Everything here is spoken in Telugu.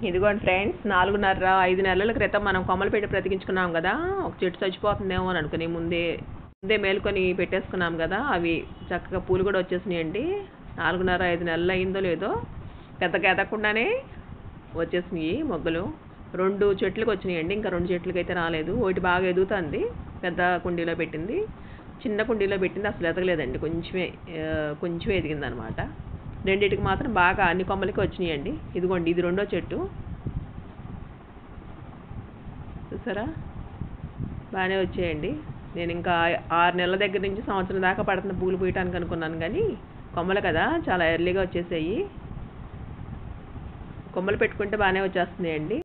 ఇదిగోండి ఫ్రెండ్స్ నాలుగున్నర ఐదు నెలల క్రితం మనం కొమ్మలు పెట్టి బ్రతికించుకున్నాం కదా ఒక చెట్టు చచ్చిపోతుందేమో అని అనుకుని ముందే ముందే మేలుకొని పెట్టేసుకున్నాం కదా అవి చక్కగా పూలు కూడా వచ్చేసినాయండి నాలుగున్నర ఐదు నెలలు అయిందో లేదో పెద్ద ఎదగకుండానే వచ్చేసినాయి మొగ్గలు రెండు చెట్లకు వచ్చినాయండి ఇంకా రెండు చెట్లకి అయితే రాలేదు ఒకటి బాగా ఎదుగుతుంది పెద్ద కుండీలో పెట్టింది చిన్న కుండీలో పెట్టింది అసలు ఎదగలేదండి కొంచెమే ఆ, కొంచెమే ఎదిగింది అనమాట రెండింటికి మాత్రం బాగా అన్ని కొమ్మలకి వచ్చినాయండి ఇదిగోండి ఇది రెండో చెట్టు చూసారా బాగానే వచ్చాయండి నేను ఇంకా ఆరు నెలల దగ్గర నుంచి సంవత్సరం దాకా పడుతున్న పూలు పూయటానికి అనుకున్నాను కానీ కొమ్మలు కదా చాలా ఎర్లీగా వచ్చేసాయి కొమ్మలు పెట్టుకుంటే బాగానే వచ్చేస్తున్నాయండి